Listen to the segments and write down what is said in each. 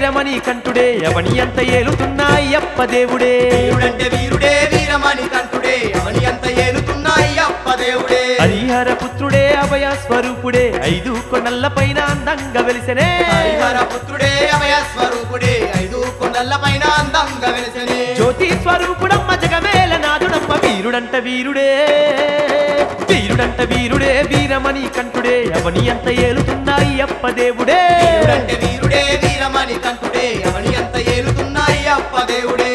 వీరమణి కంఠుడే అవని అంత ఏలుతున్న అయ్యప్ప దేవుడే వీరుడంటే వీరుడే వీరమణి కంఠుడే అవని అంత ఏలుతున్న అయ్యప్ప దేవుడే హరిహర పుత్రుడే అభయ స్వరూపుడే ఐదు కొండల పైన అందంగా వెలిసెనే హరిహర పుత్రుడే అభయ స్వరూపుడే ఐదు కొండల పైన అందంగా వెలిసెనే జ్యోతి స్వరూపుడమ్మ జగమేల నాదుడమ్మ వీరుడంట వీరుడే వీరుడంట వీరుడే వీరమణి కంఠుడే అవని అంత ఏలుతున్న అయ్యప్ప దేవుడే వీరుడంటే వీరుడే వీరమణి కంఠుడే అవని అంత ఏలుతున్న అయ్యప్ప దేవుడే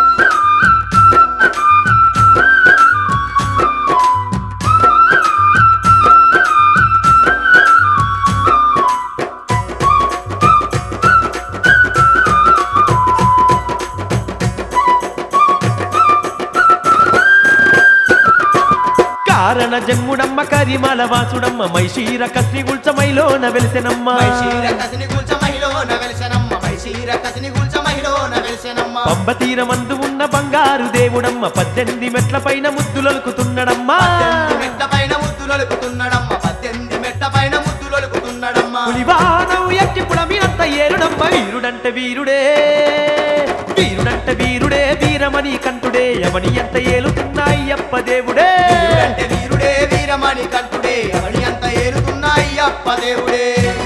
కారణ జన్ముడమ్మ కరిమల వాసుడమ్మ మైషీర కస్ని గుల్చమైలోన వెలిసెనమ్మ మైశీర కసిని గుల్చ మహిళోన వెలిసెనమ్మ మైశీర కసిని గుల్చ మహిళోన వెలిసెనమ్మ పంబ తీరమందు ఉన్న బంగారు దేవుడమ్మ పద్దెనిమిది మెట్ల పైన ముద్దులొలుకుతున్నడమ్మ పద్దెనిమిది మెట్ల పైన ముద్దులొలుకుతున్నాడమ్మ పద్దెనిమిది మెట్ల పైన ముద్దులొలుకుతున్నాడమ్మ పులివానం ఎక్కి పుడమినంత ఏరుడమ్మ వీరుడంట వీరుడే వీరుడంట వీరుడే వీరమణి కంఠుడే ఎవని ఎంత ఏలుతున్న అయ్యప్ప దేవుడే వీరుడంటే వీరుడే వీరమణి కంఠుడే అవని అంత ఏలుతున్న అయ్యప్ప దేవుడే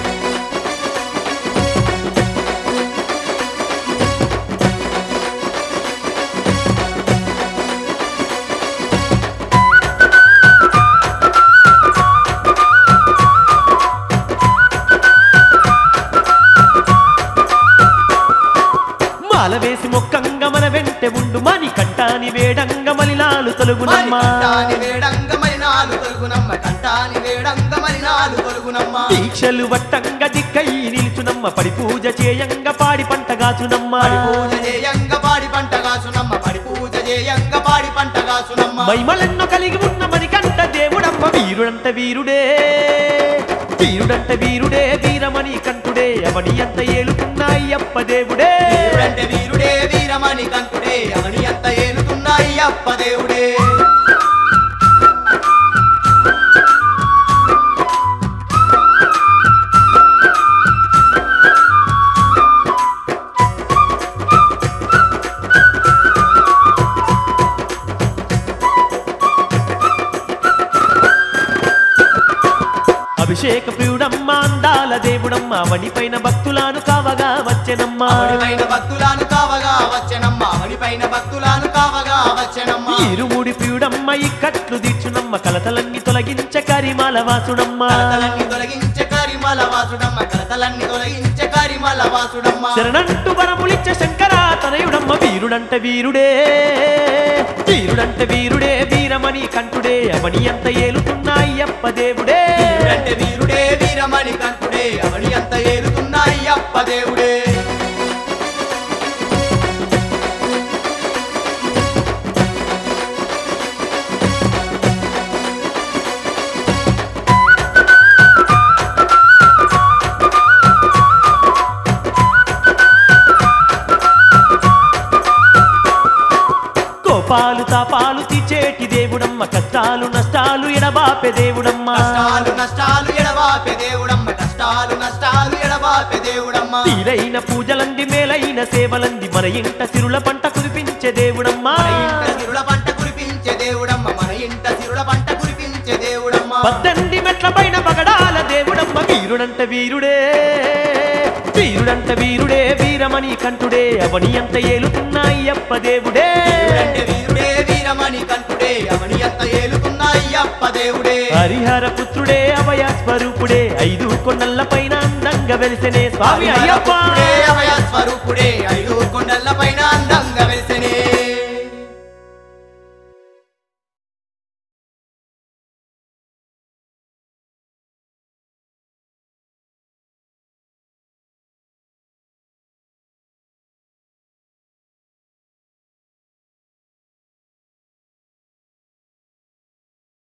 మాల వేసి మొక్కంగ మన వెంట ఉండు మని కంటాని వేడంగ మలినాలు తొలుగునమ్మ కంటాని వేడంగ మలినాలు తొలుగునమ్మ కంటాని వేడంగ మలినాలు తొలుగునమ్మ దీక్షలు వట్టంగ దిక్కై నిలుచునమ్మ పడి పూజ చేయంగ పాడి పంట గాచునమ్మ పడి పూజ చేయంగ పాడి పంట కాసునమ్మ పడి పూజ చేయంగ పాడి పంట కాసునమ్మ మైమలెన్నో కలిగి ఉన్న మణికంఠ దేవుడమ్మ వీరుడంట వీరుడే వీరుడంట వీరుడే వీరమణి కంఠుడే అవని అంత ఏలుతున్న అయ్యప్ప దేవుడే వీరుడంటే వీరుడే వీరమణి కంఠుడే అవని అంత ఏలుతున్న అయ్యప్ప దేవుడే అభిషేక ప్రియుడమ్మ అందాల దేవుడమ్మ పైన భక్తులను కావగా వచ్చెనమ్మ అవనిపైన భక్తులను కావగా వచ్చెనమ్మ అవనిపైన భక్తులను కావగా వచ్చెనమ్మ ఇరుముడి ప్రియుడమ్మ ఇక్కట్లు దీర్చునమ్మ కలతలన్నీ తొలగించ కరిమాల వాసుడమ్మ కలతలన్నీ తొలగించే కరిమల వాసుడమ్మ కలతలన్నీ తొలగించే కరిమల వాసుడమ్మ శరణంటు వరములిచ్చ శంకర తనయుడమ్మ వీరుడంట వీరుడే వీరుడంట వీరుడే వీరమణి కంఠుడే అవని అంత ఏలుతున్న అయ్యప్ప దేవుడే వీరుడంటే వీరుడే వీరమణి కంఠుడే అవని అంత ఏలుతున్న అయ్యప్ప దేవుడే కోపాలు తాపాలు తీచేటి దేవుడమ్మ కష్టాలు నష్టాలు ఎడబాపే దేవుడమ్మ కష్టాలు నష్టాలు ఎడవాపే దేవుడమ్మ కష్టాలు నష్టాలు ఎడవాపే దేవుడమ్మ తీరైన పూజలంది మేలైన సేవలంది మన ఇంట సిరుల పంట కురిపించే దేవుడమ్మ మన ఇంట సిరుల పంట కురిపించే దేవుడమ్మ మన ఇంట సిరుల పంట కురిపించే దేవుడమ్మ పద్దెనిమిది మెట్ల పైన పగడాల దేవుడమ్మ వీరుడంట వీరుడే వీరుడంట వీరుడే వీరమణి కంఠుడే అవని అంత ఏలుతున్న అయ్యప్ప దేవుడే వీరుడంటే వీరుడే వీరమణి కంఠుడే అవని అంత ఏలుతున్న అయ్యప్ప దేవుడే హరిహర పుత్రుడే అభయ స్వరూపుడే ఐదు కొండల పైన అందంగా వెలిసెనే స్వామి హరిహర అయ్యప్ప పుత్రుడే, అభయ స్వరూపుడే ఐదు కొండ